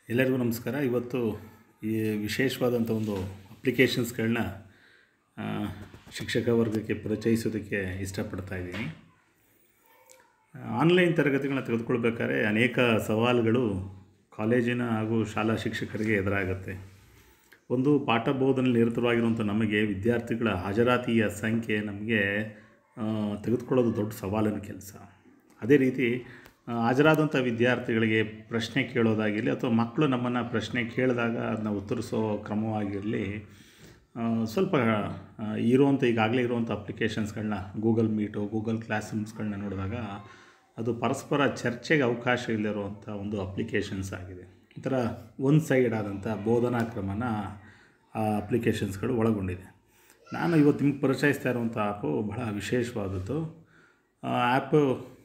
ಎಲ್ಲರಿಗೂ ನಮಸ್ಕಾರ ಇವತ್ತು ಈ ವಿಶೇಷವಾದಂಥ ಒಂದು ಅಪ್ಲಿಕೇಶನ್ಸ್ಗಳನ್ನ ಶಿಕ್ಷಕ ವರ್ಗಕ್ಕೆ ಪರಿಚಯಿಸೋದಕ್ಕೆ ಇಷ್ಟಪಡ್ತಾ ಇದ್ದೀನಿ ಆನ್ಲೈನ್ ತರಗತಿಗಳನ್ನ ತೆಗೆದುಕೊಳ್ಬೇಕಾದ್ರೆ ಅನೇಕ ಸವಾಲುಗಳು ಕಾಲೇಜಿನ ಹಾಗೂ ಶಾಲಾ ಶಿಕ್ಷಕರಿಗೆ ಎದುರಾಗುತ್ತೆ ಒಂದು ಪಾಠ ಬೋಧನೆಯಲ್ಲಿ ನಿರತವಾಗಿರುವಂಥ ನಮಗೆ ವಿದ್ಯಾರ್ಥಿಗಳ ಹಾಜರಾತಿಯ ಸಂಖ್ಯೆ ನಮಗೆ ಆ, ತೆಗೆದುಕೊಳ್ಳೋದು ದೊಡ್ಡ ಸವಾಲಿನ ಕೆಲಸ ಅದೇ ರೀತಿ ಆ, ಹಾಜರಾದಂಥ ವಿದ್ಯಾರ್ಥಿಗಳಿಗೆ ಪ್ರಶ್ನೆ ಕೇಳೋದಾಗಿರಲಿ ಅಥವಾ ಮಕ್ಕಳು ನಮ್ಮನ್ನು ಪ್ರಶ್ನೆ ಕೇಳಿದಾಗ ಅದನ್ನ ಉತ್ತರಿಸೋ ಕ್ರಮವಾಗಿರಲಿ ಆ, ಸ್ವಲ್ಪ ಆ, ಇರುವಂಥ ಈಗಾಗಲೇ ಇರುವಂಥ ಅಪ್ಲಿಕೇಶನ್ಸ್ಗಳನ್ನ ಗೂಗಲ್ ಮೀಟು ಗೂಗಲ್ ಕ್ಲಾಸ್ ರೂಮ್ಸ್ಗಳನ್ನ ನೋಡಿದಾಗ ಅದು ಪರಸ್ಪರ ಚರ್ಚೆಗೆ ಅವಕಾಶ ಇಲ್ಲದಿರುವಂಥ ಒಂದು ಅಪ್ಲಿಕೇಶನ್ಸ್ ಆಗಿದೆ ಈ ಥರ ಒನ್ ಸೈಡ್ ಆದಂಥ ಬೋಧನಾ ಕ್ರಮನ ಆ ಅಪ್ಲಿಕೇಶನ್ಸ್ಗಳು ಒಳಗೊಂಡಿದೆ ನಾನು ಇವತ್ತು ನಿಮ್ಗೆ ಪರಿಚಯಿಸ್ತಾ ಇರುವಂಥ ಆ್ಯಪು ಬಹಳ ವಿಶೇಷವಾದದ್ದು ಆ ಆ್ಯಪು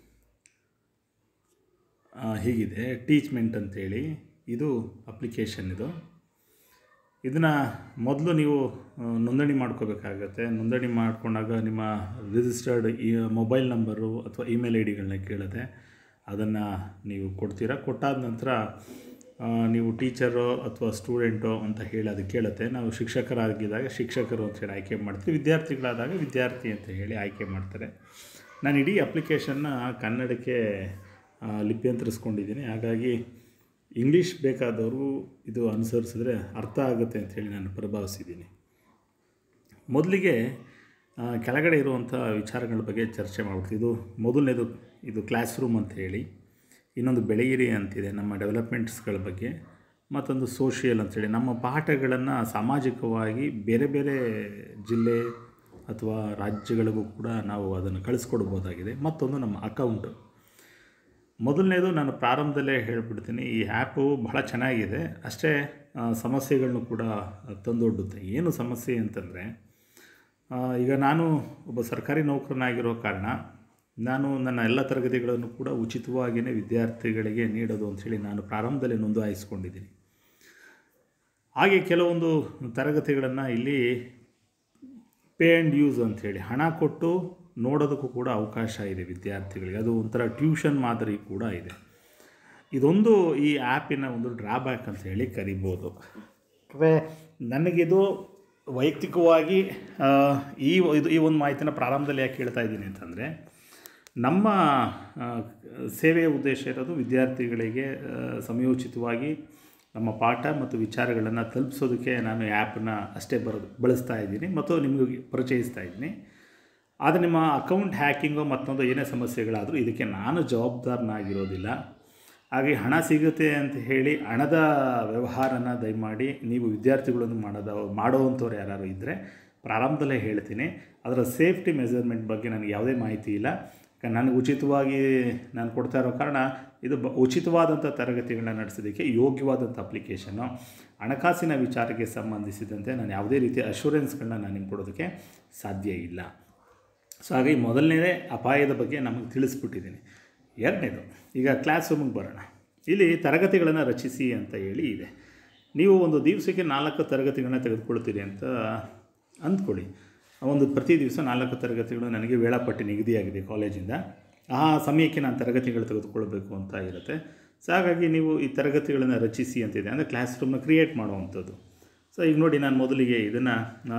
ಆ, ಹೀಗಿದೆ ಟೀಚ್ಮೆಂಟ್ ಅಂತೇಳಿ ಇದು ಅಪ್ಲಿಕೇಶನ್ ಇದು ಇದನ್ನು ಮೊದಲು ನೀವು ಆ, ನೋಂದಣಿ ಮಾಡ್ಕೋಬೇಕಾಗತ್ತೆ ನೋಂದಣಿ ಮಾಡಿಕೊಂಡಾಗ ನಿಮ್ಮ ರಿಜಿಸ್ಟರ್ಡ್ ಈ ಮೊಬೈಲ್ ನಂಬರು ಅಥವಾ ಇಮೇಲ್ ಐ ಡಿಗಳನ್ನ ಕೇಳುತ್ತೆ ಅದನ್ನು ನೀವು ಕೊಡ್ತೀರಾ ಕೊಟ್ಟಾದ ನಂತರ ಆ, ನೀವು ಟೀಚರು ಅಥವಾ ಸ್ಟೂಡೆಂಟು ಅಂತ ಹೇಳಿ ಅದು ಕೇಳುತ್ತೆ ನಾವು ಶಿಕ್ಷಕರಾಗಿದ್ದಾಗ ಶಿಕ್ಷಕರು ಅಂತ ಹೇಳಿ ಆಯ್ಕೆ ಮಾಡ್ತೀವಿ ವಿದ್ಯಾರ್ಥಿಗಳಾದಾಗ ವಿದ್ಯಾರ್ಥಿ ಅಂತ ಹೇಳಿ ಆಯ್ಕೆ ಮಾಡ್ತಾರೆ ನಾನು ಇಡೀ ಅಪ್ಲಿಕೇಶನ್ನ ಕನ್ನಡಕ್ಕೆ ಆ, ಲಿಪ್ಯಂತರಿಸ್ಕೊಂಡಿದ್ದೀನಿ ಹಾಗಾಗಿ ಇಂಗ್ಲೀಷ್ ಬೇಕಾದವರು ಇದು ಅನುಸರಿಸಿದ್ರೆ ಅರ್ಥ ಆಗುತ್ತೆ ಅಂತ ಹೇಳಿ ನಾನು ಪ್ರಭಾವಿಸಿದ್ದೀನಿ ಮೊದಲಿಗೆ ಆ, ಕೆಳಗಡೆ ಇರುವಂಥ ವಿಚಾರಗಳ ಬಗ್ಗೆ ಚರ್ಚೆ ಮಾಡ್ಬಿಡ್ತೀವಿ ಇದು ಮೊದಲನೇದು ಇದು ಕ್ಲಾಸ್ ರೂಮ್ ಅಂತ ಹೇಳಿ ಇನ್ನೊಂದು ಬೆಳೆಯಿರಿ ಅಂತಿದೆ ನಮ್ಮ ಡೆವಲಪ್ಮೆಂಟ್ಸ್ಗಳ ಬಗ್ಗೆ ಮತ್ತೊಂದು ಸೋಷಿಯಲ್ ಅಂತೇಳಿ ನಮ್ಮ ಪಾಠಗಳನ್ನು ಸಾಮಾಜಿಕವಾಗಿ ಬೇರೆ ಬೇರೆ ಜಿಲ್ಲೆ ಅಥವಾ ರಾಜ್ಯಗಳಿಗೂ ಕೂಡ ನಾವು ಅದನ್ನು ಕಳಿಸ್ಕೊಡ್ಬೋದಾಗಿದೆ ಮತ್ತೊಂದು ನಮ್ಮ ಅಕೌಂಟು ಮೊದಲನೇದು ನಾನು ಪ್ರಾರಂಭದಲ್ಲೇ ಹೇಳಿಬಿಡ್ತೀನಿ ಈ ಆ್ಯಪು ಬಹಳ ಚೆನ್ನಾಗಿದೆ ಅಷ್ಟೇ ಆ, ಸಮಸ್ಯೆಗಳನ್ನು ಕೂಡ ತಂದೊಡ್ಡುತ್ತೆ ಏನು ಸಮಸ್ಯೆ ಅಂತಂದರೆ ಆ, ಈಗ ನಾನು ಒಬ್ಬ ಸರ್ಕಾರಿ ನೌಕರನಾಗಿರೋ ಕಾರಣ ನಾನು ನನ್ನ ಎಲ್ಲ ತರಗತಿಗಳನ್ನು ಕೂಡ ಉಚಿತವಾಗಿಯೇ ವಿದ್ಯಾರ್ಥಿಗಳಿಗೆ ನೀಡೋದು ಅಂಥೇಳಿ ನಾನು ಪ್ರಾರಂಭದಲ್ಲೇ ನೋಂದಾಯಿಸ್ಕೊಂಡಿದ್ದೀನಿ ಹಾಗೆ ಕೆಲವೊಂದು ತರಗತಿಗಳನ್ನು ಇಲ್ಲಿ ಪೇ ಆ್ಯಂಡ್ ಯೂಸ್ ಅಂಥೇಳಿ ಹಣ ಕೊಟ್ಟು ನೋಡೋದಕ್ಕೂ ಕೂಡ ಅವಕಾಶ ಇದೆ ವಿದ್ಯಾರ್ಥಿಗಳಿಗೆ ಅದು ಒಂಥರ ಟ್ಯೂಷನ್ ಮಾದರಿ ಕೂಡ ಇದೆ ಇದೊಂದು ಈ ಆ್ಯಪಿನ ಒಂದು ಡ್ರಾಬ್ಯಾಕ್ ಅಂತ ಹೇಳಿ ಕರಿಬೋದು ಅಂದರೆ ನನಗಿದು ವೈಯಕ್ತಿಕವಾಗಿ ಆ, ಈ ಇದು ಈ ಒಂದು ಮಾಹಿತಿನ ಪ್ರಾರಂಭದಲ್ಲಿ ಯಾಕೆ ಹೇಳ್ತಾ ಇದ್ದೀನಿ ಅಂತಂದರೆ ನಮ್ಮ ಆ, ಸೇವೆಯ ಉದ್ದೇಶ ಇರೋದು ವಿದ್ಯಾರ್ಥಿಗಳಿಗೆ ಆ, ಸಮಯೋಚಿತವಾಗಿ ನಮ್ಮ ಪಾಠ ಮತ್ತು ವಿಚಾರಗಳನ್ನು ತಲುಪಿಸೋದಕ್ಕೆ ನಾನು ಆ್ಯಪನ್ನ ಅಷ್ಟೇ ಬರೋದು ಬಳಸ್ತಾ ಇದ್ದೀನಿ ಮತ್ತು ನಿಮಗೆ ಪರಿಚಯಿಸ್ತಾ ಇದ್ದೀನಿ ಆದರೆ ನಿಮ್ಮ ಅಕೌಂಟ್ ಹ್ಯಾಕಿಂಗು ಮತ್ತೊಂದು ಏನೇ ಸಮಸ್ಯೆಗಳಾದರೂ ಇದಕ್ಕೆ ನಾನು ಜವಾಬ್ದಾರನಾಗಿರೋದಿಲ್ಲ ಹಾಗೆ ಹಣ ಸಿಗುತ್ತೆ ಅಂತ ಹೇಳಿ ಹಣದ ವ್ಯವಹಾರನ ದಯಮಾಡಿ ನೀವು ವಿದ್ಯಾರ್ಥಿಗಳನ್ನು ಮಾಡೋದ ಮಾಡೋವಂಥವ್ರು ಯಾರು ಇದ್ದರೆ ಪ್ರಾರಂಭದಲ್ಲೇ ಹೇಳ್ತೀನಿ ಅದರ ಸೇಫ್ಟಿ ಮೆಜರ್ಮೆಂಟ್ ಬಗ್ಗೆ ನನಗೆ ಯಾವುದೇ ಮಾಹಿತಿ ಇಲ್ಲ ಯಾಕಂದ್ರೆ ನನಗೆ ಉಚಿತವಾಗಿ ನಾನು ಕೊಡ್ತಾ ಇರೋ ಕಾರಣ ಇದು ಬ ಉಚಿತವಾದಂಥ ತರಗತಿಗಳನ್ನ ನಡೆಸೋದಕ್ಕೆ ಯೋಗ್ಯವಾದಂಥ ಅಪ್ಲಿಕೇಶನ್ನು ಹಣಕಾಸಿನ ವಿಚಾರಕ್ಕೆ ಸಂಬಂಧಿಸಿದಂತೆ ನಾನು ಯಾವುದೇ ರೀತಿಯ ಅಶ್ಯೂರೆನ್ಸ್ಗಳನ್ನ ನಾನು ನಿಮ್ಗೆ ಕೊಡೋದಕ್ಕೆ ಸಾಧ್ಯ ಇಲ್ಲ ಸೊ ಹಾಗಾಗಿ ಮೊದಲನೇದೇ ಅಪಾಯದ ಬಗ್ಗೆ ನಮಗೆ ತಿಳಿಸ್ಬಿಟ್ಟಿದ್ದೀನಿ ಎರಡನೇದು ಈಗ ಕ್ಲಾಸ್ ರೂಮಿಗೆ ಬರೋಣ ಇಲ್ಲಿ ತರಗತಿಗಳನ್ನು ರಚಿಸಿ ಅಂತ ಹೇಳಿ ಇದೆ ನೀವು ಒಂದು ದಿವಸಕ್ಕೆ ನಾಲ್ಕು ತರಗತಿಗಳನ್ನ ತೆಗೆದುಕೊಳ್ತೀರಿ ಅಂತ ಅಂದ್ಕೊಳ್ಳಿ ಒಂದು ಪ್ರತಿ ದಿವಸ ನಾಲ್ಕು ತರಗತಿಗಳು ನನಗೆ ವೇಳಾಪಟ್ಟಿ ನಿಗದಿಯಾಗಿದೆ ಕಾಲೇಜಿಂದ ಆ ಸಮಯಕ್ಕೆ ನಾನು ತರಗತಿಗಳು ತೆಗೆದುಕೊಳ್ಬೇಕು ಅಂತ ಇರುತ್ತೆ ಸೊ ಹಾಗಾಗಿ ನೀವು ಈ ತರಗತಿಗಳನ್ನು ರಚಿಸಿ ಅಂತಿದೆ ಅಂದರೆ ಕ್ಲಾಸ್ ರೂಮ್ನ ಕ್ರಿಯೇಟ್ ಮಾಡುವಂಥದ್ದು ಸೊ ಈಗ ನೋಡಿ ನಾನು ಮೊದಲಿಗೆ ಇದನ್ನು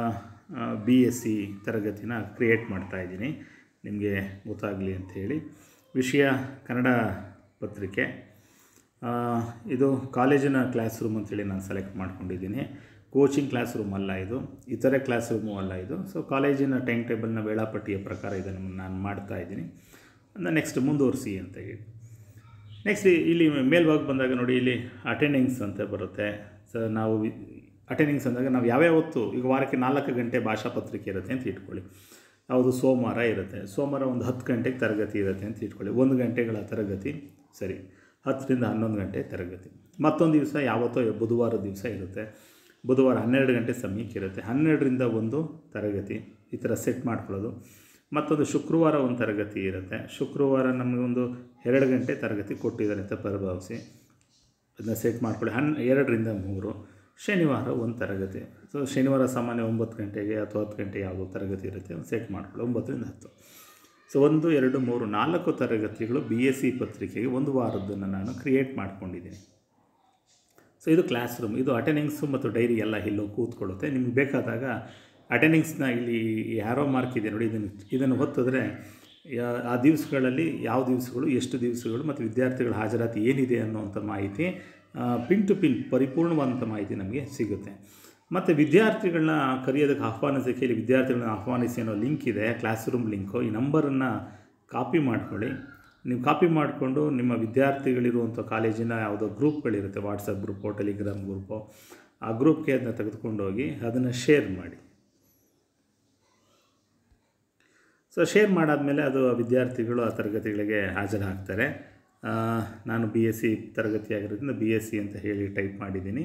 ಬಿ ಎಸ್ ಸಿ ತರಗತಿನ ಕ್ರಿಯೇಟ್ ಮಾಡ್ತಾ ಇದ್ದೀನಿ ನಿಮಗೆ ಗೊತ್ತಾಗಲಿ ಅಂಥೇಳಿ ವಿಷಯ ಕನ್ನಡ ಪತ್ರಿಕೆ ಆ, ಇದು ಕಾಲೇಜಿನ ಕ್ಲಾಸ್ ರೂಮ್ ಅಂತೇಳಿ ನಾನು ಸೆಲೆಕ್ಟ್ ಮಾಡ್ಕೊಂಡಿದ್ದೀನಿ ಕೋಚಿಂಗ್ ಕ್ಲಾಸ್ ರೂಮ್ ಅಲ್ಲ ಇದು ಇತರೆ ಕ್ಲಾಸ್ ರೂಮು ಅಲ್ಲ ಇದು ಸೊ ಕಾಲೇಜಿನ ಟೈಮ್ ಟೇಬಲ್ನ ವೇಳಾಪಟ್ಟಿಯ ಪ್ರಕಾರ ಇದನ್ನು ನಾನು ಮಾಡ್ತಾ ಇದ್ದೀನಿ ನೆಕ್ಸ್ಟ್ ಮುಂದುವರಿಸಿ ಅಂತ ಹೇಳಿ ನೆಕ್ಸ್ಟ್ ಇಲ್ಲಿ ಮೇಲ್ಭಾಗ ಬಂದಾಗ ನೋಡಿ ಇಲ್ಲಿ ಅಟೆಂಡಿಂಗ್ಸ್ ಅಂತ ಬರುತ್ತೆ ಸೊ ನಾವು ಅಟೆಂಡಿಂಗ್ಸ್ ಅಂದಾಗ ನಾವು ಯಾವ್ಯಾವತ್ತು ಈಗ ವಾರಕ್ಕೆ ನಾಲ್ಕು ಗಂಟೆ ಭಾಷಾ ಪತ್ರಿಕೆ ಇರುತ್ತೆ ಅಂತ ಇಟ್ಕೊಳ್ಳಿ ಯಾವುದು ಸೋಮವಾರ ಇರುತ್ತೆ ಸೋಮವಾರ ಒಂದು ಹತ್ತು ಗಂಟೆಗೆ ತರಗತಿ ಇರುತ್ತೆ ಅಂತ ಇಟ್ಕೊಳ್ಳಿ ಒಂದು ಗಂಟೆಗಳ ತರಗತಿ ಸರಿ ಹತ್ತರಿಂದ ಹನ್ನೊಂದು ಗಂಟೆ ತರಗತಿ ಮತ್ತೊಂದು ದಿವಸ ಯಾವತ್ತೋ ಬುಧವಾರ ದಿವಸ ಇರುತ್ತೆ ಬುಧವಾರ ಹನ್ನೆರಡು ಗಂಟೆ ಸಮಯಕ್ಕೆ ಇರುತ್ತೆ ಹನ್ನೆರಡರಿಂದ ಒಂದು ತರಗತಿ ಈ ಥರ ಸೆಟ್ ಮಾಡ್ಕೊಳ್ಳೋದು ಮತ್ತೊಂದು ಶುಕ್ರವಾರ ಒಂದು ತರಗತಿ ಇರುತ್ತೆ ಶುಕ್ರವಾರ ನಮಗೊಂದು ಎರಡು ಗಂಟೆ ತರಗತಿ ಕೊಟ್ಟಿದ್ದಾರೆ ಅಂತ ಪ್ರಭಾವಿಸಿ ಅದನ್ನ ಸೆಟ್ ಮಾಡ್ಕೊಳ್ಳಿ ಹನ್ ಎರಡರಿಂದ ಮೂರು ಶನಿವಾರ ಒಂದು ತರಗತಿ ಸೊ ಶನಿವಾರ ಸಾಮಾನ್ಯ ಒಂಬತ್ತು ಗಂಟೆಗೆ ಅಥವಾ ಹತ್ತು ಗಂಟೆಗೆ ಯಾವುದೋ ತರಗತಿ ಇರುತ್ತೆ ಒಂದು ಸೆಟ್ ಮಾಡ್ಕೊಳ್ಳಿ ಒಂಬತ್ತರಿಂದ ಹತ್ತು ಸೊ ಒಂದು ಎರಡು ಮೂರು ನಾಲ್ಕು ತರಗತಿಗಳು ಬಿ ಎಸ್ ಸಿ ಪತ್ರಿಕೆಗೆ ಒಂದು ವಾರದ್ದನ್ನು ನಾನು ಕ್ರಿಯೇಟ್ ಮಾಡ್ಕೊಂಡಿದ್ದೀನಿ ಸೊ ಇದು ಕ್ಲಾಸ್ ರೂಮ್ ಇದು ಅಟೆಂಡೆನ್ಸು ಮತ್ತು ಡೈರಿ ಎಲ್ಲ ಇಲ್ಲೋ ಕೂತ್ಕೊಳ್ಳುತ್ತೆ ನಿಮ್ಗೆ ಬೇಕಾದಾಗ ಅಟೆಂಡೆನ್ಸ್ನ ಇಲ್ಲಿ ಯಾರೋ ಮಾರ್ಕ್ ಇದೆ ನೋಡಿ ಇದನ್ನು ಇದನ್ನು ಹೊತ್ತಿದ್ರೆ ಯಾ- ಆ ದಿವಸಗಳಲ್ಲಿ ಯಾವ ದಿವಸಗಳು ಎಷ್ಟು ದಿವಸಗಳು ಮತ್ತು ವಿದ್ಯಾರ್ಥಿಗಳ ಹಾಜರಾತಿ ಏನಿದೆ ಅನ್ನುವಂಥ ಮಾಹಿತಿ ಪಿನ್ ಟು ಪಿನ್ ಪರಿಪೂರ್ಣವಾದಂಥ ಮಾಹಿತಿ ನಮಗೆ ಸಿಗುತ್ತೆ ಮತ್ತು ವಿದ್ಯಾರ್ಥಿಗಳನ್ನ ಕರೆಯೋದಕ್ಕೆ ಆಹ್ವಾನಿಸೋಕ್ಕೆ ಇಲ್ಲಿ ವಿದ್ಯಾರ್ಥಿಗಳನ್ನ ಆಹ್ವಾನಿಸಿ ಅನ್ನೋ ಲಿಂಕ್ ಇದೆ ಕ್ಲಾಸ್ ರೂಮ್ ಲಿಂಕು ಈ ನಂಬರನ್ನು ಕಾಪಿ ಮಾಡ್ಕೊಳ್ಳಿ ನೀವು ಕಾಪಿ ಮಾಡಿಕೊಂಡು ನಿಮ್ಮ ವಿದ್ಯಾರ್ಥಿಗಳಿರುವಂಥ ಕಾಲೇಜಿನ ಯಾವುದೋ ಗ್ರೂಪ್ಗಳಿರುತ್ತೆ ವಾಟ್ಸಪ್ ಗ್ರೂಪೋ ಟೆಲಿಗ್ರಾಮ್ ಗ್ರೂಪೋ ಆ ಗ್ರೂಪ್ಗೆ ಅದನ್ನ ತೆಗೆದುಕೊಂಡು ಹೋಗಿ ಅದನ್ನು ಶೇರ್ ಮಾಡಿ ಸೊ ಶೇರ್ ಮಾಡಾದಮೇಲೆ ಅದು ವಿದ್ಯಾರ್ಥಿಗಳು ಆ ತರಗತಿಗಳಿಗೆ ಹಾಜರಾಗ್ತಾರೆ ಆ, ನಾನು ಬಿ ಎಸ್ ಸಿ ತರಗತಿ ಆಗಿರೋದ್ರಿಂದ ಬಿ ಎಸ್ ಸಿ ಅಂತ ಹೇಳಿ ಟೈಪ್ ಮಾಡಿದ್ದೀನಿ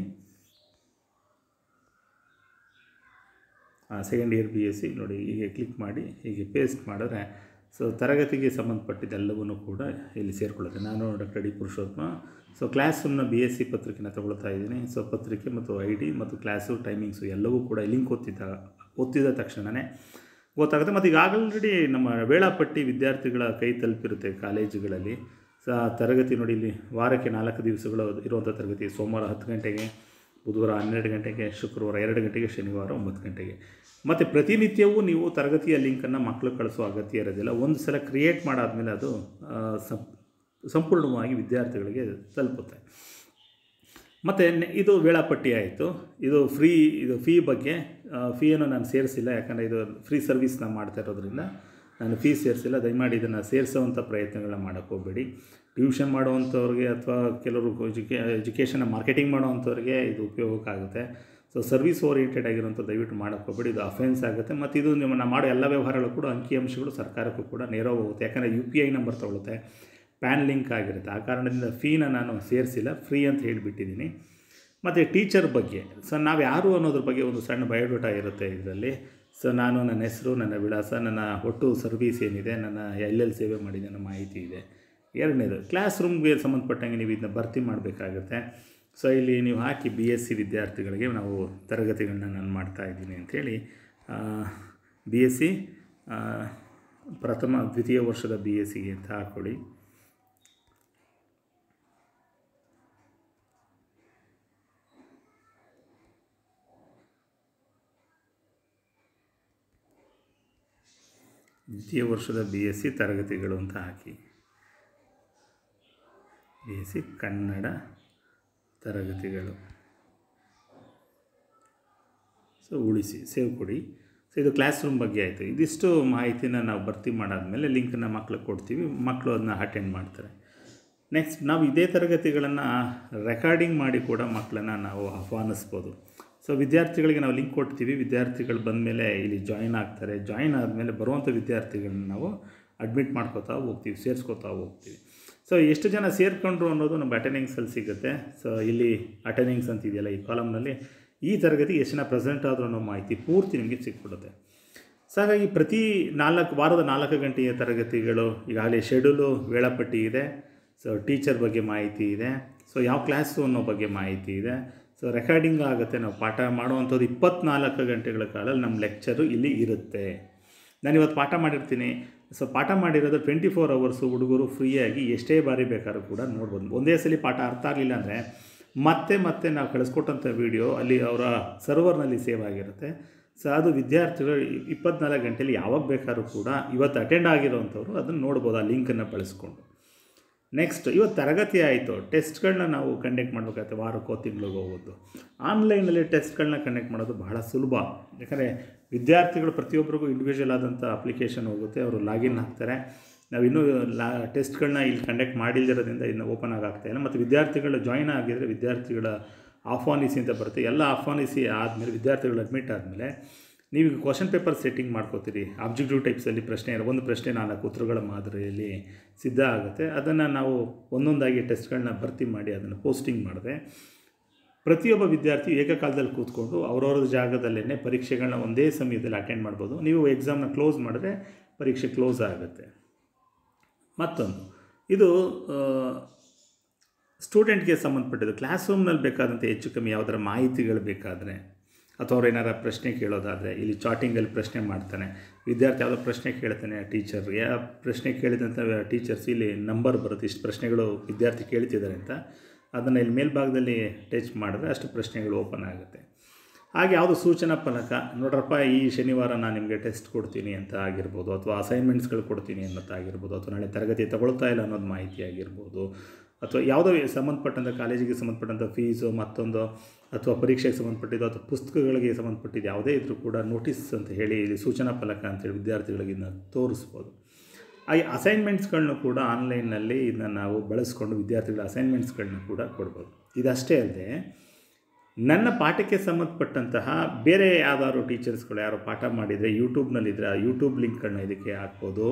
second year B S C ನೋಡಿ ಹೀಗೆ ಕ್ಲಿಕ್ ಮಾಡಿ ಹೀಗೆ ಪೇಸ್ಟ್ ಮಾಡಿದ್ರೆ ಸೊ ತರಗತಿಗೆ ಸಂಬಂಧಪಟ್ಟಿದ್ದೆಲ್ಲವೂ ಕೂಡ ಇಲ್ಲಿ ಸೇರಿಕೊಳ್ಳುತ್ತೆ ನಾನು doctor D Purushottam so class ರೂಮ್ನ ಬಿ ಎಸ್ ಸಿ ಪತ್ರಿಕೆನ ತಗೊಳ್ತಾ ಇದ್ದೀನಿ ಸೊ ಪತ್ರಿಕೆ ಮತ್ತು ಐ ಡಿ ಮತ್ತು ಕ್ಲಾಸು ಟೈಮಿಂಗ್ಸು ಎಲ್ಲವೂ ಕೂಡ ಲಿಂಕ್ ಒತ್ತಿದ್ದ ಒತ್ತಿದ ತಕ್ಷಣವೇ ಗೊತ್ತಾಗುತ್ತೆ ಮತ್ತು ಈಗ ಆಲ್ರೆಡಿ ನಮ್ಮ ವೇಳಾಪಟ್ಟಿ ವಿದ್ಯಾರ್ಥಿಗಳ ಕೈ ತಲುಪಿರುತ್ತೆ ಕಾಲೇಜುಗಳಲ್ಲಿ ಸೊ ಆ ತರಗತಿ ನೋಡಿ ಇಲ್ಲಿ ವಾರಕ್ಕೆ ನಾಲ್ಕು ದಿವಸಗಳು ಇರುವಂಥ ತರಗತಿ ಸೋಮವಾರ ಹತ್ತು ಗಂಟೆಗೆ ಬುಧವಾರ ಹನ್ನೆರಡು ಗಂಟೆಗೆ ಶುಕ್ರವಾರ ಎರಡು ಗಂಟೆಗೆ ಶನಿವಾರ ಒಂಬತ್ತು ಗಂಟೆಗೆ ಮತ್ತು ಪ್ರತಿನಿತ್ಯವೂ ನೀವು ತರಗತಿಯ ಲಿಂಕನ್ನು ಮಕ್ಕಳು ಕಳಿಸೋ ಅಗತ್ಯ ಇರೋದಿಲ್ಲ ಒಂದು ಸಲ ಕ್ರಿಯೇಟ್ ಮಾಡಾದಮೇಲೆ ಅದು ಆ, ಸಂ- ಸಂಪೂರ್ಣವಾಗಿ ವಿದ್ಯಾರ್ಥಿಗಳಿಗೆ ತಲುಪುತ್ತೆ ಮತ್ತು ಇದು ವೇಳಾಪಟ್ಟಿ ಆಯಿತು ಇದು ಫ್ರೀ ಇದು ಫೀ ಬಗ್ಗೆ ಫೀಯನ್ನು ನಾನು ಸೇರಿಸಿಲ್ಲ ಯಾಕಂದರೆ ಇದು ಫ್ರೀ ಸರ್ವಿಸ್ ನಾನು ಮಾಡ್ತಾ ಇರೋದ್ರಿಂದ ನಾನು ಫೀ ಸೇರಿಸಿಲ್ಲ ದಯಮಾಡಿ ಇದನ್ನು ಸೇರಿಸೋವಂಥ ಪ್ರಯತ್ನಗಳನ್ನ ಮಾಡೋಕ್ಕೆ ಹೋಗಬೇಡಿ ಟ್ಯೂಷನ್ ಮಾಡುವಂಥವ್ರಿಗೆ ಅಥವಾ ಕೆಲವರು ಎಜುಕೇ ಎಜುಕೇಷನ್ನ ಮಾರ್ಕೆಟಿಂಗ್ ಮಾಡೋವಂಥವ್ರಿಗೆ ಇದು ಉಪಯೋಗಕ್ಕಾಗುತ್ತೆ ಸೊ ಸರ್ವಿಸ್ ಓರಿಯೆಂಟೆಡ್ ಆಗಿರೋಂಥ ದಯವಿಟ್ಟು ಮಾಡೋಕ್ಕೆ ಹೋಗಬೇಡಿ ಇದು ಅಫೆನ್ಸ್ ಆಗುತ್ತೆ ಮತ್ತು ಇದು ನಿಮ್ಮ ನಾವು ಮಾಡೋ ಎಲ್ಲ ವ್ಯವಹಾರಗಳು ಕೂಡ ಅಂಕಿಅಂಶಗಳು ಸರ್ಕಾರಕ್ಕೂ ಕೂಡ ನೇರವಾಗಿ ಹೋಗುತ್ತೆ ಯಾಕಂದರೆ ಯು ಪಿ ಐ ನಂಬರ್ ತಗೊಳುತ್ತೆ ಪ್ಯಾನ್ ಲಿಂಕ್ ಆಗಿರುತ್ತೆ ಆ ಕಾರಣದಿಂದ ಫೀನ ನಾನು ಸೇರಿಸಿಲ್ಲ ಫ್ರೀ ಅಂತ ಹೇಳಿಬಿಟ್ಟಿದ್ದೀನಿ ಮತ್ತು ಟೀಚರ್ ಬಗ್ಗೆ ಸೊ ನಾವು ಯಾರು ಅನ್ನೋದ್ರ ಬಗ್ಗೆ ಒಂದು ಸಣ್ಣ ಬಯೋಡೇಟಾ ಇರುತ್ತೆ ಇದರಲ್ಲಿ ಸೊ ನಾನು ನನ್ನ ಹೆಸರು ನನ್ನ ವಿಳಾಸ ನನ್ನ ಒಟ್ಟು ಸರ್ವೀಸ್ ಏನಿದೆ ನನ್ನ ಎಲ್ಲೆಲ್ಲಿ ಸೇವೆ ಮಾಡಿದೆ ಅನ್ನೋ ಮಾಹಿತಿ ಇದೆ ಎರಡನೇದು ಕ್ಲಾಸ್ ರೂಮ್ಗೆ ಸಂಬಂಧಪಟ್ಟಂಗೆ ನೀವು ಇದನ್ನ ಭರ್ತಿ ಮಾಡಬೇಕಾಗುತ್ತೆ ಸೊ ಇಲ್ಲಿ ನೀವು ಹಾಕಿ ಬಿ ಎಸ್ ಸಿ ವಿದ್ಯಾರ್ಥಿಗಳಿಗೆ ನಾವು ತರಗತಿಗಳನ್ನ ನಾನು ಮಾಡ್ತಾ ಇದ್ದೀನಿ ಅಂಥೇಳಿ ಬಿ ಎಸ್ ಸಿ ಪ್ರಥಮ ದ್ವಿತೀಯ ವರ್ಷದ ಬಿ ಎಸ್ ಸಿಗೆ ಅಂತ ಹಾಕ್ಕೊಳ್ಳಿ ದ್ವಿತೀಯ ವರ್ಷದ ಬಿ ಎಸ್ ಸಿ ತರಗತಿಗಳು ಅಂತ ಹಾಕಿ ಬಿ ಎಸ್ ಸಿ ಕನ್ನಡ ತರಗತಿಗಳು ಸೊ ಉಳಿಸಿ ಸೇವ್ ಕೊಡಿ ಸೊ ಇದು ಕ್ಲಾಸ್ ರೂಮ್ ಬಗ್ಗೆ ಆಯಿತು ಇದಿಷ್ಟು ಮಾಹಿತಿನ ನಾವು ಭರ್ತಿ ಮಾಡಾದಮೇಲೆ ಲಿಂಕನ್ನು ಮಕ್ಳಿಗೆ ಕೊಡ್ತೀವಿ ಮಕ್ಕಳು ಅದನ್ನ ಅಟೆಂಡ್ ಮಾಡ್ತಾರೆ ನೆಕ್ಸ್ಟ್ ನಾವು ಇದೇ ತರಗತಿಗಳನ್ನು ರೆಕಾರ್ಡಿಂಗ್ ಮಾಡಿ ಕೂಡ ಮಕ್ಕಳನ್ನು ನಾವು ಆಹ್ವಾನಿಸ್ಬೋದು ಸೊ ವಿದ್ಯಾರ್ಥಿಗಳಿಗೆ ನಾವು ಲಿಂಕ್ ಕೊಡ್ತೀವಿ ವಿದ್ಯಾರ್ಥಿಗಳು ಬಂದಮೇಲೆ ಇಲ್ಲಿ ಜಾಯಿನ್ ಆಗ್ತಾರೆ ಜಾಯಿನ್ ಆದಮೇಲೆ ಬರುವಂಥ ವಿದ್ಯಾರ್ಥಿಗಳನ್ನ ನಾವು ಅಡ್ಮಿಟ್ ಮಾಡ್ಕೋತಾ ಹೋಗ್ತೀವಿ ಸೇರಿಸ್ಕೋತಾ ಹೋಗ್ತೀವಿ ಸೊ ಎಷ್ಟು ಜನ ಸೇರ್ಕೊಂಡ್ರು ಅನ್ನೋದು ನಮ್ಮ ಅಟೆಂಡಿಂಗ್ಸಲ್ಲಿ ಸಿಗುತ್ತೆ ಸೊ ಇಲ್ಲಿ ಅಟೆಂಡಿಂಗ್ಸ್ ಅಂತ ಇದೆಯಲ್ಲ ಈ ಕಾಲಮ್ನಲ್ಲಿ ಈ ತರಗತಿ ಎಷ್ಟು ಜನ ಪ್ರೆಸೆಂಟ್ ಆದರೂ ಅನ್ನೋ ಮಾಹಿತಿ ಪೂರ್ತಿ ನಿಮಗೆ ಸಿಕ್ಬಿಡುತ್ತೆ ಸೊ ಹಾಗಾಗಿ ಪ್ರತಿ ನಾಲ್ಕು ವಾರದ ನಾಲ್ಕು ಗಂಟೆಯ ತರಗತಿಗಳು ಈಗಾಗಲೇ ಶೆಡ್ಯೂಲು ವೇಳಾಪಟ್ಟಿ ಇದೆ ಸೊ ಟೀಚರ್ ಬಗ್ಗೆ ಮಾಹಿತಿ ಇದೆ ಸೊ ಯಾವ ಕ್ಲಾಸು ಅನ್ನೋ ಬಗ್ಗೆ ಮಾಹಿತಿ ಇದೆ ಸೊ ರೆಕಾರ್ಡಿಂಗ್ ಆಗುತ್ತೆ ನಾವು ಪಾಠ ಮಾಡುವಂಥದ್ದು ಇಪ್ಪತ್ನಾಲ್ಕು ಗಂಟೆಗಳ ಕಾಲ ನಮ್ಮ ಲೆಕ್ಚರು ಇಲ್ಲಿ ಇರುತ್ತೆ ನಾನು ಇವತ್ತು ಪಾಠ ಮಾಡಿರ್ತೀನಿ ಸೊ ಪಾಠ ಮಾಡಿರೋದು ಟ್ವೆಂಟಿ ಫೋರ್ ಅವರ್ಸು ಹುಡುಗರು ಫ್ರೀಯಾಗಿ ಎಷ್ಟೇ ಬಾರಿ ಬೇಕಾದ್ರೂ ಕೂಡ ನೋಡ್ಬೋದು ಒಂದೇ ಸಲ ಪಾಠ ಅರ್ಥ ಆಗಲಿಲ್ಲ ಅಂದರೆ ಮತ್ತೆ ಮತ್ತೆ ನಾವು ಕಳಿಸ್ಕೊಟ್ಟಂಥ ವೀಡಿಯೋ ಅಲ್ಲಿ ಅವರ ಸರ್ವರ್ನಲ್ಲಿ ಸೇವ್ ಆಗಿರುತ್ತೆ ಸೊ ಅದು ವಿದ್ಯಾರ್ಥಿಗಳು ಇಪ್ಪತ್ನಾಲ್ಕು ಗಂಟೆಯಲ್ಲಿ ಯಾವಾಗ ಬೇಕಾದ್ರೂ ಕೂಡ ಇವತ್ತು ಅಟೆಂಡ್ ಆಗಿರೋವಂಥವ್ರು ಅದನ್ನು ನೋಡ್ಬೋದು ಆ ಲಿಂಕನ್ನು ಬಳಸ್ಕೊಂಡು ನೆಕ್ಸ್ಟ್ ಇವತ್ತು ತರಗತಿ ಆಯಿತು ಟೆಸ್ಟ್ಗಳನ್ನ ನಾವು ಕಂಡಕ್ಟ್ ಮಾಡಬೇಕಾಗುತ್ತೆ ವಾರಕ್ಕೋ ತಿಂಗಳಿಗೆ ಹೋಗೋದು ಆನ್ಲೈನಲ್ಲಿ ಟೆಸ್ಟ್ಗಳನ್ನ ಕಂಡಕ್ಟ್ ಮಾಡೋದು ಬಹಳ ಸುಲಭ ಯಾಕಂದರೆ ವಿದ್ಯಾರ್ಥಿಗಳು ಪ್ರತಿಯೊಬ್ಬರಿಗೂ ಇಂಡಿವಿಜುವಲ್ ಆದಂಥ ಅಪ್ಲಿಕೇಶನ್ ಹೋಗುತ್ತೆ ಅವರು ಲಾಗಿನ್ ಆಗ್ತಾರೆ ನಾವು ಇನ್ನೂ ಲಾ ಟೆಸ್ಟ್ಗಳನ್ನ ಇಲ್ಲಿ ಕಂಡಕ್ಟ್ ಮಾಡಿಲ್ದಿರೋದ್ರಿಂದ ಇನ್ನು ಓಪನ್ ಆಗಾಗ್ತಾ ಇಲ್ಲ ಮತ್ತು ವಿದ್ಯಾರ್ಥಿಗಳು ಜಾಯಿನ್ ಆಗಿದರೆ ವಿದ್ಯಾರ್ಥಿಗಳ ಆಹ್ವಾನಿಸಿ ಅಂತ ಬರುತ್ತೆ ಎಲ್ಲ ಆಹ್ವಾನಿಸಿ ಆದಮೇಲೆ ವಿದ್ಯಾರ್ಥಿಗಳು ಅಡ್ಮಿಟ್ ಆದಮೇಲೆ ನೀವು ಕ್ವಶನ್ ಪೇಪರ್ ಸೆಟ್ಟಿಂಗ್ ಮಾಡ್ಕೋತೀರಿ ಆಬ್ಜೆಕ್ಟಿವ್ ಟೈಪ್ಸಲ್ಲಿ ಪ್ರಶ್ನೆ ಒಂದು ಪ್ರಶ್ನೆ ನಾಲ್ಕು ಉತ್ತರಗಳ ಮಾದರಿಯಲ್ಲಿ ಸಿದ್ಧ ಆಗುತ್ತೆ ಅದನ್ನು ನಾವು ಒಂದೊಂದಾಗಿ ಟೆಸ್ಟ್ಗಳನ್ನ ಭರ್ತಿ ಮಾಡಿ ಅದನ್ನು ಪೋಸ್ಟಿಂಗ್ ಮಾಡಿದೆ ಪ್ರತಿಯೊಬ್ಬ ವಿದ್ಯಾರ್ಥಿ ಏಕಕಾಲದಲ್ಲಿ ಕೂತ್ಕೊಂಡು ಅವ್ರವ್ರ ಜಾಗದಲ್ಲೇ ಪರೀಕ್ಷೆಗಳನ್ನ ಒಂದೇ ಸಮಯದಲ್ಲಿ ಅಟೆಂಡ್ ಮಾಡ್ಬೋದು ನೀವು ಎಕ್ಸಾಮ್ನ ಕ್ಲೋಸ್ ಮಾಡಿದ್ರೆ ಪರೀಕ್ಷೆ ಕ್ಲೋಸ್ ಆಗುತ್ತೆ ಮತ್ತೊಂದು ಇದು ಸ್ಟೂಡೆಂಟ್ಗೆ ಸಂಬಂಧಪಟ್ಟಿದ್ದು ಕ್ಲಾಸ್ ರೂಮ್ನಲ್ಲಿ ಬೇಕಾದಂಥ ಹೆಚ್ಚು ಕಮ್ಮಿ ಯಾವುದರ ಮಾಹಿತಿಗಳು ಬೇಕಾದರೆ ಅಥವಾ ಅವ್ರು ಏನಾರ ಪ್ರಶ್ನೆ ಕೇಳೋದಾದರೆ ಇಲ್ಲಿ ಚಾಟಿಂಗಲ್ಲಿ ಪ್ರಶ್ನೆ ಮಾಡ್ತಾನೆ ವಿದ್ಯಾರ್ಥಿ ಯಾವುದೋ ಪ್ರಶ್ನೆ ಕೇಳ್ತಾನೆ ಟೀಚರ್ ಯಾವ ಪ್ರಶ್ನೆ ಕೇಳಿದಂಥ ಟೀಚರ್ಸ್ ಇಲ್ಲಿ ನಂಬರ್ ಬರುತ್ತೆ ಇಷ್ಟು ಪ್ರಶ್ನೆಗಳು ವಿದ್ಯಾರ್ಥಿ ಕೇಳ್ತಿದ್ದಾರೆ ಅಂತ ಅದನ್ನು ಇಲ್ಲಿ ಮೇಲ್ಭಾಗದಲ್ಲಿ ಟಚ್ ಮಾಡಿದ್ರೆ ಅಷ್ಟು ಪ್ರಶ್ನೆಗಳು ಓಪನ್ ಆಗುತ್ತೆ ಹಾಗೆ ಯಾವುದು ಸೂಚನಾ ಫಲಕ ನೋಡ್ರಪ್ಪ ಈ ಶನಿವಾರ ನಾನು ನಿಮಗೆ ಟೆಸ್ಟ್ ಕೊಡ್ತೀನಿ ಅಂತ ಆಗಿರ್ಬೋದು ಅಥವಾ ಅಸೈನ್ಮೆಂಟ್ಸ್ಗಳು ಕೊಡ್ತೀನಿ ಅನ್ನೋದು ಆಗಿರ್ಬೋದು ಅಥವಾ ನಾಳೆ ತರಗತಿ ತಗೊಳ್ತಾ ಇಲ್ಲ ಅನ್ನೋದು ಮಾಹಿತಿ ಆಗಿರ್ಬೋದು ಅಥವಾ ಯಾವುದೋ ಸಂಬಂಧಪಟ್ಟಂಥ ಕಾಲೇಜಿಗೆ ಸಂಬಂಧಪಟ್ಟಂಥ ಫೀಸು ಮತ್ತೊಂದು ಅಥವಾ ಪರೀಕ್ಷೆಗೆ ಸಂಬಂಧಪಟ್ಟಿದ್ದು ಅಥವಾ ಪುಸ್ತಕಗಳಿಗೆ ಸಂಬಂಧಪಟ್ಟಿದ್ದು ಯಾವುದೇ ಇದ್ದರೂ ಕೂಡ ನೋಟಿಸ್ ಅಂತ ಹೇಳಿ ಇಲ್ಲಿ ಸೂಚನಾ ಫಲಕ ಅಂತೇಳಿ ವಿದ್ಯಾರ್ಥಿಗಳಿಗೆ ಇದನ್ನ ತೋರಿಸ್ಬೋದು ಹಾಗೆ ಅಸೈನ್ಮೆಂಟ್ಸ್ಗಳನ್ನೂ ಕೂಡ ಆನ್ಲೈನ್ನಲ್ಲಿ ಇದನ್ನ ನಾವು ಬಳಸ್ಕೊಂಡು ವಿದ್ಯಾರ್ಥಿಗಳ ಅಸೈನ್ಮೆಂಟ್ಸ್ಗಳನ್ನ ಕೂಡ ಕೊಡ್ಬೋದು ಇದಷ್ಟೇ ಅಲ್ಲದೆ ನನ್ನ ಪಾಠಕ್ಕೆ ಸಂಬಂಧಪಟ್ಟಂತಹ ಬೇರೆ ಯಾವ್ದಾದ್ರು ಟೀಚರ್ಸ್ಗಳು ಯಾರೋ ಪಾಠ ಮಾಡಿದರೆ ಯೂಟ್ಯೂಬ್ನಲ್ಲಿದ್ದರೆ ಆ ಯೂಟ್ಯೂಬ್ ಲಿಂಕ್ಗಳನ್ನ ಇದಕ್ಕೆ ಹಾಕ್ಬೋದು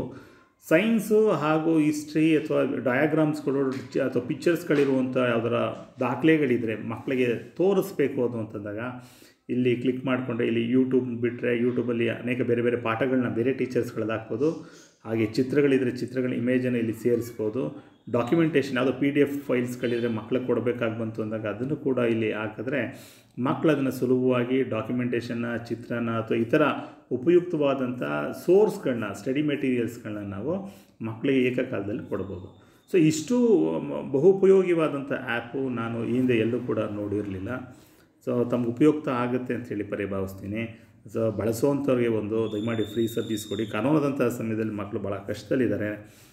ಸೈನ್ಸು ಹಾಗೂ ಹಿಸ್ಟ್ರಿ ಅಥವಾ ಡಯಾಗ್ರಾಮ್ಸ್ಗಳು ಚ- ಅಥವಾ ಪಿಕ್ಚರ್ಸ್ಗಳಿರುವಂಥ ಯಾವ್ದಾರ ದಾಖಲೆಗಳಿದ್ದರೆ ಮಕ್ಕಳಿಗೆ ತೋರಿಸ್ಬೇಕು ಅದು ಅಂತಂದಾಗ ಇಲ್ಲಿ ಕ್ಲಿಕ್ ಮಾಡಿಕೊಂಡ್ರೆ ಇಲ್ಲಿ ಯೂಟ್ಯೂಬ್ ಬಿಟ್ಟರೆ ಯೂಟ್ಯೂಬಲ್ಲಿ ಅನೇಕ ಬೇರೆ ಬೇರೆ ಪಾಠಗಳನ್ನ ಬೇರೆ ಟೀಚರ್ಸ್ಗಳದ್ದು ಹಾಕ್ಬೋದು ಹಾಗೆ ಚಿತ್ರಗಳಿದ್ದರೆ ಚಿತ್ರಗಳ ಇಮೇಜನ್ನು ಇಲ್ಲಿ ಸೇರಿಸ್ಬೋದು ಡಾಕ್ಯುಮೆಂಟೇಷನ್ ಯಾವುದೋ ಪಿ ಡಿ ಎಫ್ ಫೈಲ್ಸ್ಗಳಿದ್ರೆ ಮಕ್ಳಿಗೆ ಕೊಡಬೇಕಾಗಿ ಬಂತು ಅಂದಾಗ ಅದನ್ನು ಕೂಡ ಇಲ್ಲಿ ಹಾಕಿದ್ರೆ ಮಕ್ಕಳು ಅದನ್ನು ಸುಲಭವಾಗಿ ಡಾಕ್ಯುಮೆಂಟೇಷನ್ನ ಚಿತ್ರನ ಅಥವಾ ಇತರ ಉಪಯುಕ್ತವಾದಂಥ ಸೋರ್ಸ್ಗಳನ್ನ ಸ್ಟಡಿ ಮೆಟೀರಿಯಲ್ಸ್ಗಳನ್ನ ನಾವು ಮಕ್ಕಳಿಗೆ ಏಕಕಾಲದಲ್ಲಿ ಕೊಡ್ಬೋದು ಸೊ ಇಷ್ಟು ಮ- ಬಹುಪಯೋಗಿವಾದಂಥ ಆ್ಯಪು ನಾನು ಈ ಹಿಂದೆ ಎಲ್ಲೂ ಕೂಡ ನೋಡಿರಲಿಲ್ಲ ಸೊ ತಮ್ಗೆ ಉಪಯುಕ್ತ ಆಗುತ್ತೆ ಅಂತೇಳಿ ಪರಿಭಾವಿಸ್ತೀನಿ ಸೊ ಬಳಸುವಂಥವ್ರಿಗೆ ಒಂದು ದಯಮಾಡಿ ಫ್ರೀ ಸರ್ವಿಸ್ ಕೊಡಿ ಕಾನೂನದಂಥ ಸಮಯದಲ್ಲಿ ಮಕ್ಕಳು ಭಾಳ ಕಷ್ಟದಲ್ಲಿದ್ದಾರೆ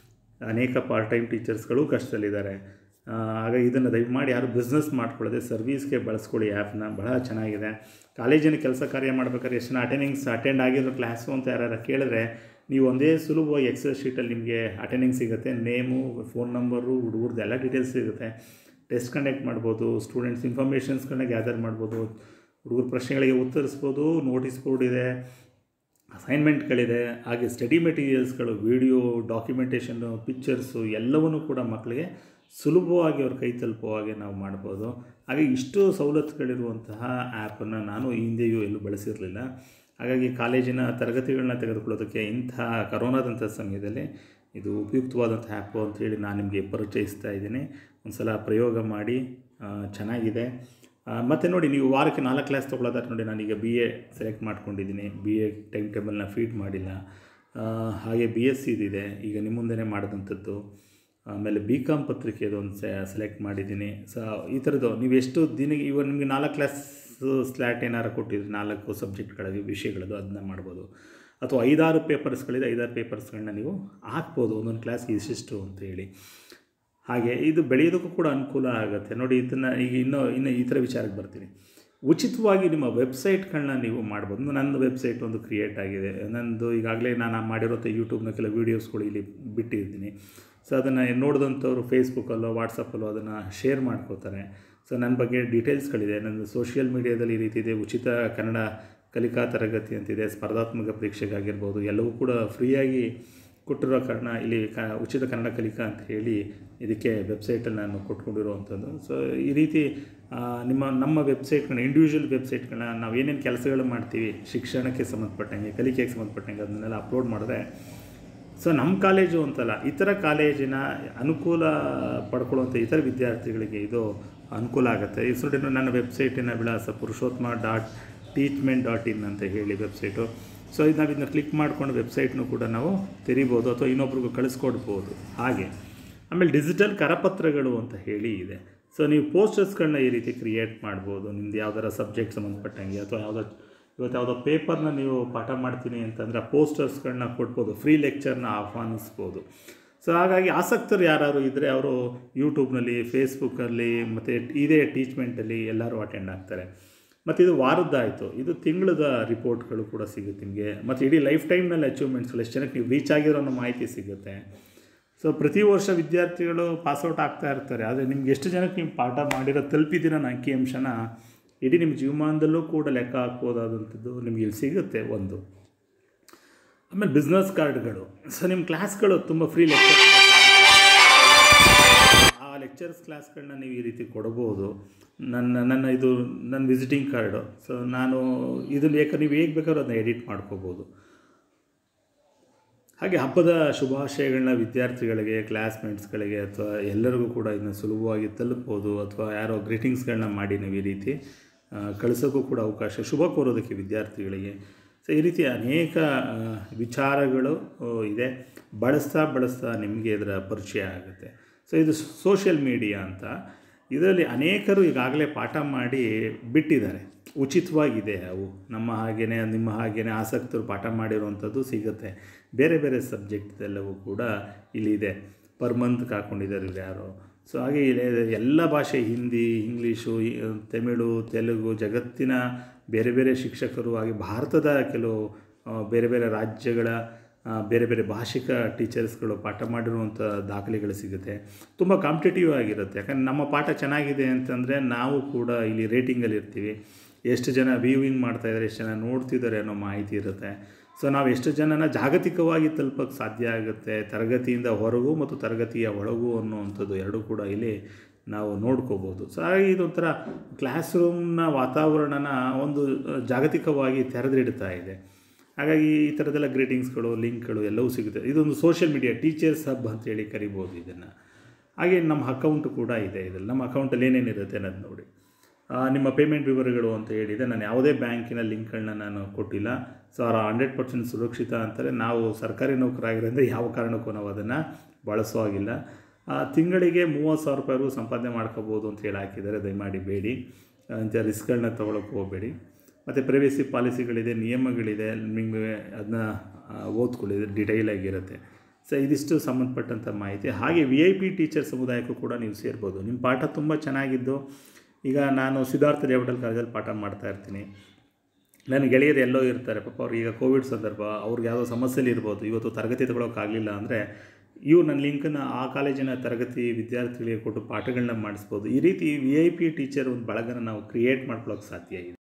ಅನೇಕ ಪಾರ್ಟ್ ಟೈಮ್ ಟೀಚರ್ಸ್ಗಳು ಕಷ್ಟದಲ್ಲಿದ್ದಾರೆ ಆ, ಹಾಗಾಗಿ ಇದನ್ನು ದಯಮಾಡಿ ಯಾರು ಬಿಸ್ನೆಸ್ ಮಾಡ್ಕೊಳ್ಳದೆ ಸರ್ವೀಸ್ಗೆ ಬಳಸ್ಕೊಳ್ಳಿ ಆ್ಯಪ್ನ ಬಹಳ ಚೆನ್ನಾಗಿದೆ ಕಾಲೇಜಿನ ಕೆಲಸ ಕಾರ್ಯ ಮಾಡ್ಬೇಕಾದ್ರೆ ಎಷ್ಟು ಜನ ಅಟೆಂಡಿಂಗ್ಸ್ ಅಟೆಂಡ್ ಆಗಿರೋ ಕ್ಲಾಸು ಅಂತ ಯಾರು ಕೇಳಿದ್ರೆ ನೀವು ಒಂದೇ ಸುಲಭವಾಗಿ ಎಕ್ಸೆಲ್ ಶೀಟಲ್ಲಿ ನಿಮಗೆ ಅಟೆಂಡಿಂಗ್ ಸಿಗುತ್ತೆ ನೇಮು ಫೋನ್ ನಂಬರು ಹುಡುಗರ್ದು ಎಲ್ಲ ಡೀಟೇಲ್ಸ್ ಸಿಗುತ್ತೆ ಟೆಸ್ಟ್ ಕಂಡಕ್ಟ್ ಮಾಡ್ಬೋದು ಸ್ಟೂಡೆಂಟ್ಸ್ ಇನ್ಫಾರ್ಮೇಷನ್ಸ್ಗಳನ್ನ ಗ್ಯಾದರ್ ಮಾಡ್ಬೋದು ಹುಡುಗರ ಪ್ರಶ್ನೆಗಳಿಗೆ ಉತ್ತರಿಸ್ಬೋದು ನೋಟಿಸ್ ಬೋರ್ಡ್ ಇದೆ ಅಸೈನ್ಮೆಂಟ್ಗಳಿದೆ ಹಾಗೆ ಸ್ಟಡಿ ಮೆಟೀರಿಯಲ್ಸ್ಗಳು ವಿಡಿಯೋ ಡಾಕ್ಯುಮೆಂಟೇಷನ್ನು ಪಿಕ್ಚರ್ಸು ಎಲ್ಲವನ್ನೂ ಕೂಡ ಮಕ್ಕಳಿಗೆ ಸುಲಭವಾಗಿ ಅವ್ರ ಕೈ ತಲುಪುವ ಹಾಗೆ ನಾವು ಮಾಡ್ಬೋದು ಹಾಗೆ ಇಷ್ಟು ಸವಲತ್ತುಗಳಿರುವಂತಹ ಆ್ಯಪನ್ನು ನಾನು ಈ ಹಿಂದೆಯೂ ಎಲ್ಲೂ ಬಳಸಿರಲಿಲ್ಲ ಹಾಗಾಗಿ ಕಾಲೇಜಿನ ತರಗತಿಗಳನ್ನ ತೆಗೆದುಕೊಳ್ಳೋದಕ್ಕೆ ಇಂತಹ ಕರೋನಾದಂಥ ಸಮಯದಲ್ಲಿ ಇದು ಉಪಯುಕ್ತವಾದಂಥ ಆ್ಯಪು ಅಂತೇಳಿ ನಾನು ನಿಮಗೆ ಪರಿಚಯಿಸ್ತಾ ಇದ್ದೀನಿ ಒಂದು ಸಲ ಪ್ರಯೋಗ ಮಾಡಿ ಆ, ಚೆನ್ನಾಗಿದೆ ಮತ್ತು ನೋಡಿ ನೀವು ವಾರಕ್ಕೆ ನಾಲ್ಕು ಕ್ಲಾಸ್ ತೊಗೊಳೋದಾದ್ರೆ ನೋಡಿ ನಾನೀಗ ಬಿ ಎ ಸೆಲೆಕ್ಟ್ ಮಾಡ್ಕೊಂಡಿದ್ದೀನಿ ಬಿ ಎ ಟೈಮ್ ಟೇಬಲ್ನ ಫೀಡ್ ಮಾಡಿಲ್ಲ ಆ, ಹಾಗೆ ಬಿ ಎಸ್ ಸಿದಿದೆ ಈಗ ನಿಮ್ಮ ಮುಂದೆನೇ ಮಾಡಿದಂಥದ್ದು ಆಮೇಲೆ ಬಿ ಕಾಮ್ ಪತ್ರಿಕೆದು ಒಂದು ಸೆಲೆಕ್ಟ್ ಮಾಡಿದ್ದೀನಿ ಸೊ ಈ ಥರದ್ದು ನೀವು ಎಷ್ಟು ದಿನ ಇವಾಗ ನಿಮಗೆ ನಾಲ್ಕು ಕ್ಲಾಸ್ ಸ್ಲ್ಯಾಟ್ ಏನಾರು ಕೊಟ್ಟಿದ್ರೆ ನಾಲ್ಕು ಸಬ್ಜೆಕ್ಟ್ಗಳಿಗೆ ವಿಷಯಗಳದ್ದು ಅದನ್ನ ಮಾಡ್ಬೋದು ಅಥವಾ ಐದಾರು ಪೇಪರ್ಸ್ಗಳಿದೆ ಐದಾರು ಪೇಪರ್ಸ್ಗಳನ್ನ ನೀವು ಹಾಕ್ಬೋದು ಒಂದೊಂದು ಕ್ಲಾಸ್ಗೆ ಇಷ್ಟಿಷ್ಟು ಅಂತ ಹೇಳಿ ಹಾಗೆ ಇದು ಬೆಳೆಯೋದಕ್ಕೂ ಕೂಡ ಅನುಕೂಲ ಆಗುತ್ತೆ ನೋಡಿ ಇದನ್ನು ಈಗ ಇನ್ನೂ ಇನ್ನು ಈ ಥರ ವಿಚಾರಕ್ಕೆ ಬರ್ತೀನಿ ಉಚಿತವಾಗಿ ನಿಮ್ಮ ವೆಬ್ಸೈಟ್ಗಳನ್ನ ನೀವು ಮಾಡ್ಬೋದು ನನ್ನ ವೆಬ್ಸೈಟ್ ಒಂದು ಕ್ರಿಯೇಟ್ ಆಗಿದೆ ನಂದು ಈಗಾಗಲೇ ನಾನು ಮಾಡಿರೋಂಥ ಯೂಟ್ಯೂಬ್ನ ಕೆಲವು ವೀಡಿಯೋಸ್ಗಳು ಇಲ್ಲಿ ಬಿಟ್ಟಿದ್ದೀನಿ ಸೊ ಅದನ್ನು ನೋಡಿದಂಥವ್ರು ಫೇಸ್ಬುಕ್ಕಲ್ಲೋ ವಾಟ್ಸಪ್ಪಲ್ಲೋ ಅದನ್ನು ಶೇರ್ ಮಾಡ್ಕೋತಾರೆ ಸೊ ನನ್ನ ಬಗ್ಗೆ ಡೀಟೇಲ್ಸ್ಗಳಿದೆ ನನ್ನ ಸೋಷಿಯಲ್ ಮೀಡಿಯಾದಲ್ಲಿ ಈ ರೀತಿ ಇದೆ ಉಚಿತ ಕನ್ನಡ ಕಲಿಕಾ ತರಗತಿ ಅಂತಿದೆ ಸ್ಪರ್ಧಾತ್ಮಕ ಪರೀಕ್ಷೆಗಾಗಿರ್ಬೋದು ಎಲ್ಲವೂ ಕೂಡ ಫ್ರೀಯಾಗಿ ಕೊಟ್ಟಿರೋ ಕಾರಣ ಇಲ್ಲಿ ಕ ಉಚಿತ ಕನ್ನಡ ಕಲಿಕಾ ಅಂತ ಹೇಳಿ ಇದಕ್ಕೆ ವೆಬ್ಸೈಟಲ್ಲಿ ನಾನು ಕೊಟ್ಕೊಂಡಿರುವಂಥದ್ದು ಸೊ ಈ ರೀತಿ ಆ, ನಿಮ್ಮ ನಮ್ಮ ವೆಬ್ಸೈಟ್ಗಳನ್ನ ಇಂಡಿವಿಜುವಲ್ ವೆಬ್ಸೈಟ್ಗಳನ್ನ ನಾವು ಏನೇನು ಕೆಲಸಗಳು ಮಾಡ್ತೀವಿ ಶಿಕ್ಷಣಕ್ಕೆ ಸಂಬಂಧಪಟ್ಟಂಗೆ ಕಲಿಕೆಗೆ ಸಂಬಂಧಪಟ್ಟಂಗೆ ಅದನ್ನೆಲ್ಲ ಅಪ್ಲೋಡ್ ಮಾಡಿದ್ರೆ ಸೊ ನಮ್ಮ ಕಾಲೇಜು ಅಂತಲ್ಲ ಇತರ ಕಾಲೇಜಿನ ಅನುಕೂಲ ಪಡ್ಕೊಳ್ಳುವಂಥ ಇತರ ವಿದ್ಯಾರ್ಥಿಗಳಿಗೆ ಇದು ಅನುಕೂಲ ಆಗುತ್ತೆ ಈ ಸುಡಿನ ನನ್ನ ವೆಬ್ಸೈಟಿನ ವಿಳಾಸ ಪುರುಷೋತ್ತಮ ಡಾಟ್ ಟೀಚ್ಮೆಂಟ್ ಡಾಟ್ ಇನ್ ಅಂತ ಹೇಳಿ ವೆಬ್ಸೈಟು ಸೊ ಇದು ನಾವು ಇದನ್ನ ಕ್ಲಿಕ್ ಮಾಡ್ಕೊಂಡು ವೆಬ್ಸೈಟ್ನು ಕೂಡ ನಾವು ತೆರಿಬೋದು ಅಥವಾ ಇನ್ನೊಬ್ರಿಗೂ ಕಳಿಸ್ಕೊಡ್ಬೋದು ಹಾಗೆ ಆಮೇಲೆ ಡಿಜಿಟಲ್ ಕರಪತ್ರಗಳು ಅಂತ ಹೇಳಿ ಇದೆ ಸೊ ನೀವು ಪೋಸ್ಟರ್ಸ್ಗಳನ್ನ ಈ ರೀತಿ ಕ್ರಿಯೇಟ್ ಮಾಡ್ಬೋದು ನಿಮ್ದು ಯಾವ್ದಾರ ಸಬ್ಜೆಕ್ಟ್ ಸಂಬಂಧಪಟ್ಟಂಗೆ ಅಥವಾ ಯಾವುದೋ ಇವತ್ತು ಯಾವುದೋ ಪೇಪರ್ನ ನೀವು ಪಾಠ ಮಾಡ್ತೀನಿ ಅಂತಂದರೆ ಆ ಪೋಸ್ಟರ್ಸ್ಗಳನ್ನ ಕೊಡ್ಬೋದು ಫ್ರೀ ಲೆಕ್ಚರ್ನ ಆಹ್ವಾನಿಸ್ಬೋದು ಸೊ ಹಾಗಾಗಿ ಆಸಕ್ತರು ಯಾರು ಇದ್ದರೆ ಅವರು ಯೂಟ್ಯೂಬ್ನಲ್ಲಿ ಫೇಸ್ಬುಕ್ಕಲ್ಲಿ ಮತ್ತು ಇದೇ ಟೀಚ್ಮೆಂಟಲ್ಲಿ ಎಲ್ಲರೂ ಅಟೆಂಡ್ ಆಗ್ತಾರೆ ಮತ್ತು ಇದು ವಾರದ್ದಾಯಿತು ಇದು ತಿಂಗಳದ ರಿಪೋರ್ಟ್ಗಳು ಕೂಡ ಸಿಗುತ್ತೆ ನಿಮಗೆ ಮತ್ತು ಇಡೀ ಲೈಫ್ ಟೈಮ್ನಲ್ಲಿ ಅಚೀವ್ಮೆಂಟ್ಸ್ಗಳು ಎಷ್ಟು ಜನಕ್ಕೆ ನೀವು ರೀಚ್ ಆಗಿರೋ ಅನ್ನೋ ಮಾಹಿತಿ ಸಿಗುತ್ತೆ ಸೊ ಪ್ರತಿ ವರ್ಷ ವಿದ್ಯಾರ್ಥಿಗಳು ಪಾಸ್ಔಟ್ ಆಗ್ತಾ ಇರ್ತಾರೆ ಆದರೆ ನಿಮ್ಗೆ ಎಷ್ಟು ಜನಕ್ಕೆ ನೀವು ಪಾಠ ಮಾಡಿರೋ ತಲುಪಿದ್ದೀರ ಅನ್ನೋ ಅಂಕಿಅಂಶನ ಇಡೀ ನಿಮ್ಮ ಜೀವಮಾನದಲ್ಲೂ ಕೂಡ ಲೆಕ್ಕ ಹಾಕ್ಬೋದಾದಂಥದ್ದು ನಿಮ್ಗೆ ಇಲ್ಲಿ ಸಿಗುತ್ತೆ ಒಂದು ಆಮೇಲೆ ಬಿಸ್ನೆಸ್ ಕಾರ್ಡ್ಗಳು ಸೊ ನಿಮ್ಮ ಕ್ಲಾಸ್ಗಳು ತುಂಬ ಫ್ರೀ ಲೆಕ್ಚರ್ ಆ ಲೆಕ್ಚರ್ಸ್ ಕ್ಲಾಸ್ಗಳನ್ನ ನೀವು ಈ ರೀತಿ ಕೊಡ್ಬೋದು ನನ್ನ ನನ್ನ ಇದು ನನ್ನ ವಿಸಿಟಿಂಗ್ ಕಾರ್ಡು ಸೊ ನಾನು ಇದನ್ನು ಬೇಕಾದ್ರೆ ನೀವು ಹೇಗೆ ಬೇಕಾದ್ರೂ ಅದನ್ನ ಎಡಿಟ್ ಮಾಡ್ಕೋಬೋದು ಹಾಗೆ ಹಬ್ಬದ ಶುಭಾಶಯಗಳನ್ನ ವಿದ್ಯಾರ್ಥಿಗಳಿಗೆ ಕ್ಲಾಸ್ಮೇಟ್ಸ್ಗಳಿಗೆ ಅಥವಾ ಎಲ್ಲರಿಗೂ ಕೂಡ ಇದನ್ನ ಸುಲಭವಾಗಿ ತಲುಪ್ಬೋದು ಅಥವಾ ಯಾರೋ ಗ್ರೀಟಿಂಗ್ಸ್ಗಳನ್ನ ಮಾಡಿ ನೀವು ಈ ರೀತಿ ಆ, ಕಳಿಸೋಕ್ಕೂ ಕೂಡ ಅವಕಾಶ ಶುಭ ಕೋರೋದಕ್ಕೆ ವಿದ್ಯಾರ್ಥಿಗಳಿಗೆ ಸೊ ಈ ರೀತಿ ಅನೇಕ ಆ, ವಿಚಾರಗಳು ಆ, ಇದೆ ಬಳಸ್ತಾ ಬಳಸ್ತಾ ನಿಮಗೆ ಇದರ ಪರಿಚಯ ಆಗುತ್ತೆ ಸೊ ಇದು ಸೋಷಿಯಲ್ ಮೀಡಿಯಾ ಅಂತ ಇದರಲ್ಲಿ ಅನೇಕರು ಈಗಾಗಲೇ ಪಾಠ ಮಾಡಿ ಬಿಟ್ಟಿದ್ದಾರೆ ಉಚಿತವಾಗಿದೆ ಅವು ನಮ್ಮ ಹಾಗೇನೆ ನಿಮ್ಮ ಹಾಗೇನೆ ಆಸಕ್ತರು ಪಾಠ ಮಾಡಿರುವಂಥದ್ದು ಸಿಗುತ್ತೆ ಬೇರೆ ಬೇರೆ ಸಬ್ಜೆಕ್ಟ್ದೆಲ್ಲವೂ ಕೂಡ ಇಲ್ಲಿದೆ ಪರ್ ಮಂತ್ಗೆ ಹಾಕ್ಕೊಂಡಿದ್ದಾರೆ ಇವ್ರು ಯಾರೋ ಸೊ ಹಾಗೆ ಇಲ್ಲಿ ಎಲ್ಲ ಭಾಷೆ ಹಿಂದಿ ಇಂಗ್ಲೀಷು ಈ- ತಮಿಳು ತೆಲುಗು ಜಗತ್ತಿನ ಬೇರೆ ಬೇರೆ ಶಿಕ್ಷಕರು ಹಾಗೆ ಭಾರತದ ಕೆಲವು ಆ, ಬೇರೆ ಬೇರೆ ರಾಜ್ಯಗಳ ಆ, ಬೇರೆ ಬೇರೆ ಭಾಷಿಕ ಟೀಚರ್ಸ್ಗಳು ಪಾಠ ಮಾಡಿರುವಂಥ ದಾಖಲೆಗಳು ಸಿಗುತ್ತೆ ತುಂಬ ಕಾಂಪಿಟೇಟಿವ್ ಆಗಿರುತ್ತೆ ಯಾಕಂದ್ರೆ ನಮ್ಮ ಪಾಠ ಚೆನ್ನಾಗಿದೆ ಅಂತಂದರೆ ನಾವು ಕೂಡ ಇಲ್ಲಿ ರೇಟಿಂಗಲ್ಲಿ ಇರ್ತೀವಿ ಎಷ್ಟು ಜನ ವ್ಯೂವಿಂಗ್ ಮಾಡ್ತಾಯಿದ್ದಾರೆ ಎಷ್ಟು ಜನ ನೋಡ್ತಿದ್ದಾರೆ ಅನ್ನೋ ಮಾಹಿತಿ ಇರುತ್ತೆ ಸೊ ನಾವು ಎಷ್ಟು ಜನನ ಜಾಗತಿಕವಾಗಿ ತಲುಪಕ್ಕೆ ಸಾಧ್ಯ ಆಗುತ್ತೆ ತರಗತಿಯಿಂದ ಹೊರಗೂ ಮತ್ತು ತರಗತಿಯ ಒಳಗೂ ಅನ್ನುವಂಥದ್ದು ಎರಡೂ ಕೂಡ ಇಲ್ಲಿ ನಾವು ನೋಡ್ಕೋಬೋದು ಸೊ ಹಾಗಾಗಿ ಇದೊಂಥರ ಕ್ಲಾಸ್ ರೂಮ್ನ ವಾತಾವರಣನ ಒಂದು ಅಹ್, ಜಾಗತಿಕವಾಗಿ ತೆರೆದಿಡ್ತಾ ಇದೆ ಹಾಗಾಗಿ ಈ ಥರದ್ದೆಲ್ಲ ಗ್ರೀಟಿಂಗ್ಸ್ಗಳು ಲಿಂಕ್ಗಳು ಎಲ್ಲವೂ ಸಿಗುತ್ತೆ ಇದೊಂದು ಸೋಷಿಯಲ್ ಮೀಡಿಯಾ ಟೀಚರ್ಸ್ ಹಬ್ ಅಂತೇಳಿ ಕರಿಬೋದು ಇದನ್ನು ಹಾಗೆ ನಮ್ಮ ಅಕೌಂಟ್ ಕೂಡ ಇದೆ ಇದರಲ್ಲಿ ನಮ್ಮ ಅಕೌಂಟಲ್ಲಿ ಏನೇನಿರುತ್ತೆ ಅನ್ನೋದು ನೋಡಿ ಆ, ನಿಮ್ಮ ಪೇಮೆಂಟ್ ವಿವರಗಳು ಅಂತ ಹೇಳಿದೆ ನಾನು ಯಾವುದೇ ಬ್ಯಾಂಕಿನ ಲಿಂಕ್ಗಳನ್ನ ನಾನು ಕೊಟ್ಟಿಲ್ಲ ಸೊ ಅವರ ಹಂಡ್ರೆಡ್ ಪರ್ಸೆಂಟ್ ಸುರಕ್ಷಿತ ಅಂತಾರೆ ನಾವು ಸರ್ಕಾರಿ ನೌಕರಾಗಿರೋದ್ರಿಂದ ಯಾವ ಕಾರಣಕ್ಕೂ ನಾವು ಅದನ್ನು ಬಳಸೋ ಹಾಗಿಲ್ಲ ಆ, ತಿಂಗಳಿಗೆ ಮೂವತ್ತು ಸಾವಿರ ರೂಪಾಯಿವರೆಗೂ ಸಂಪಾದನೆ ಮಾಡ್ಕೋಬೋದು ಅಂತ ಹೇಳಿ ಹಾಕಿದ್ದಾರೆ ದಯಮಾಡಿ ಬೇಡಿ ಆ, ಇಂಥ ರಿಸ್ಕ್ಗಳನ್ನ ತೊಗೊಳಕ್ಕೆ ಹೋಗಬೇಡಿ ಮತ್ತು ಪ್ರೈವೇಸಿ ಪಾಲಿಸಿಗಳಿದೆ ನಿಯಮಗಳಿದೆ ನಿಮಗೆ ಅದನ್ನ ಓದ್ಕೊಳ್ಳಿ ಡಿಟೈಲ್ ಆಗಿರುತ್ತೆ ಸೊ ಇದಿಷ್ಟು ಸಂಬಂಧಪಟ್ಟಂಥ ಮಾಹಿತಿ ಹಾಗೆ ವಿ ಐ ಪಿ ಟೀಚರ್ ಸಮುದಾಯಕ್ಕೂ ಕೂಡ ನೀವು ಸೇರ್ಬೋದು ನಿಮ್ಮ ಪಾಠ ತುಂಬ ಚೆನ್ನಾಗಿದ್ದು ಈಗ ನಾನು ಸಿದ್ಧಾರ್ಥ ರೇವಟಲ್ ಕಾಲೇಜಲ್ಲಿ ಪಾಠ ಮಾಡ್ತಾ ಇರ್ತೀನಿ ನನ್ನ ಗೆಳೆಯರು ಎಲ್ಲೋ ಇರ್ತಾರೆ ಪಾಪ ಅವ್ರಿಗೆ ಈಗ ಕೋವಿಡ್ ಸಂದರ್ಭ ಅವ್ರಿಗೆ ಯಾವುದೋ ಸಮಸ್ಯೆಲಿ ಇರ್ಬೋದು ಇವತ್ತು ತರಗತಿ ತಗೊಳಕ್ಕಾಗಲಿಲ್ಲ ಅಂದರೆ ಇವು ನನ್ನ ಲಿಂಕನ್ನು ಆ ಕಾಲೇಜಿನ ತರಗತಿ ವಿದ್ಯಾರ್ಥಿಗಳಿಗೆ ಕೊಟ್ಟು ಪಾಠಗಳನ್ನ ಮಾಡಿಸ್ಬೋದು ಈ ರೀತಿ ವಿ ಐ ಪಿ ಟೀಚರ್ ಒಂದು ಬಳಗನ ನಾವು ಕ್ರಿಯೇಟ್ ಮಾಡ್ಕೊಳ್ಳೋಕೆ ಸಾಧ್ಯ ಇದೆ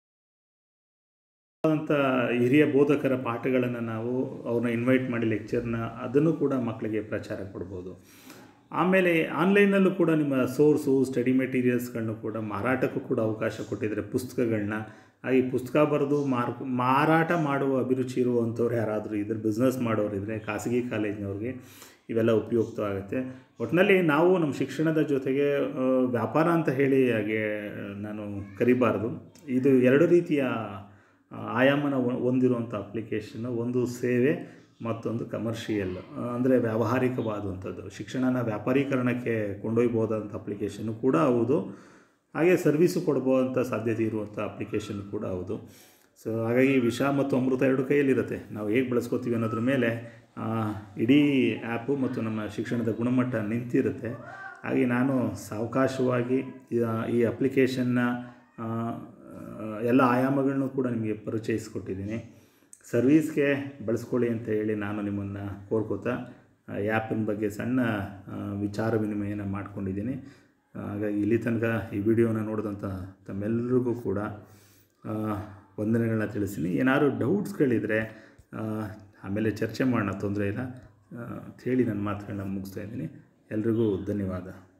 ಅಂತ ಹಿರಿಯ ಬೋಧಕರ ಪಾಠಗಳನ್ನು ನಾವು ಅವ್ರನ್ನ ಇನ್ವೈಟ್ ಮಾಡಿ ಲೆಕ್ಚರ್ನ ಅದನ್ನು ಕೂಡ ಮಕ್ಕಳಿಗೆ ಪ್ರಚಾರ ಕೊಡ್ಬೋದು ಆಮೇಲೆ ಆನ್ಲೈನಲ್ಲೂ ಕೂಡ ನಿಮ್ಮ ಸೋರ್ಸು ಸ್ಟಡಿ ಮೆಟೀರಿಯಲ್ಸ್ಗಳನ್ನೂ ಕೂಡ ಮಾರಾಟಕ್ಕೂ ಕೂಡ ಅವಕಾಶ ಕೊಟ್ಟಿದ್ದಾರೆ ಪುಸ್ತಕಗಳನ್ನ ಹಾಗೆ ಈ ಪುಸ್ತಕ ಬರೆದು ಮಾರ್ ಮಾರಾಟ ಮಾಡುವ ಅಭಿರುಚಿ ಇರುವಂಥವ್ರು ಯಾರಾದರೂ ಇದ್ರೆ ಬಿಸ್ನೆಸ್ ಮಾಡೋರು ಇದ್ದರೆ ಖಾಸಗಿ ಕಾಲೇಜಿನವ್ರಿಗೆ ಇವೆಲ್ಲ ಉಪಯುಕ್ತವಾಗುತ್ತೆ ಒಟ್ಟಿನಲ್ಲಿ ನಾವು ನಮ್ಮ ಶಿಕ್ಷಣದ ಜೊತೆಗೆ ಆ, ವ್ಯಾಪಾರ ಅಂತ ಹೇಳಿ ಹಾಗೆ ನಾನು ಕರಿಬಾರ್ದು ಇದು ಎರಡು ರೀತಿಯ ಆ, ಆಯಾಮನ ಹೊ- ಹೊಂದಿರುವಂಥ ಅಪ್ಲಿಕೇಶನ್ ಒಂದು ಸೇವೆ ಮತ್ತೊಂದು ಕಮರ್ಷಿಯಲ್ ಅಂದರೆ ವ್ಯಾವಹಾರಿಕವಾದಂಥದ್ದು ಶಿಕ್ಷಣನ ವ್ಯಾಪಾರೀಕರಣಕ್ಕೆ ಕೊಂಡೊಯ್ಬೋದಂಥ ಅಪ್ಲಿಕೇಶನ್ನು ಕೂಡ ಹೌದು ಹಾಗೆ ಸರ್ವಿಸು ಕೊಡ್ಬೋದಂಥ ಸಾಧ್ಯತೆ ಇರುವಂಥ ಅಪ್ಲಿಕೇಶನ್ ಕೂಡ ಹೌದು ಸೊ ಹಾಗಾಗಿ ವಿಷ ಮತ್ತು ಅಮೃತ ಎರಡು ಕೈಯಲ್ಲಿರುತ್ತೆ ನಾವು ಹೇಗೆ ಬಳಸ್ಕೋತೀವಿ ಅನ್ನೋದ್ರ ಮೇಲೆ ಆ, ಇಡೀ ಆ್ಯಪು ಮತ್ತು ನಮ್ಮ ಶಿಕ್ಷಣದ ಗುಣಮಟ್ಟ ನಿಂತಿರುತ್ತೆ ಹಾಗೆ ನಾನು ಸಾವಕಾಶವಾಗಿ ಈ- ಈ ಅಪ್ಲಿಕೇಶನ್ನ ಆ, ಎಲ್ಲ ಆಯಾಮಗಳನ್ನೂ ಕೂಡ ನಿಮಗೆ ಪರಿಚಯಿಸ್ಕೊಟ್ಟಿದ್ದೀನಿ ಸರ್ವೀಸ್ಗೆ ಬಳಸ್ಕೊಳ್ಳಿ ಅಂತ ಹೇಳಿ ನಾನು ನಿಮ್ಮನ್ನು ಕೋರ್ಕೋತಾ ಆ್ಯಪಿನ ಬಗ್ಗೆ ಸಣ್ಣ ಆ, ವಿಚಾರ ವಿನಿಮಯನ ಮಾಡ್ಕೊಂಡಿದ್ದೀನಿ ಹಾಗಾಗಿ ಇಲ್ಲಿ ತನಕ ಈ ವಿಡಿಯೋನ ನೋಡಿದಂಥ ತಮ್ಮೆಲ್ಲರಿಗೂ ಕೂಡ ಆ, ವಂದನೆಗಳನ್ನ ತಿಳಿಸ್ತೀನಿ ಏನಾದ್ರು ಡೌಟ್ಸ್ಗಳಿದ್ರೆ ಆ, ಆಮೇಲೆ ಚರ್ಚೆ ಮಾಡೋಣ ತೊಂದರೆ ಇಲ್ಲ ಆ, ಅಂತ ಹೇಳಿ ನನ್ನ ಮಾತುಗಳನ್ನ ಮುಗಿಸ್ತಾ ಇದ್ದೀನಿ ಎಲ್ರಿಗೂ ಧನ್ಯವಾದ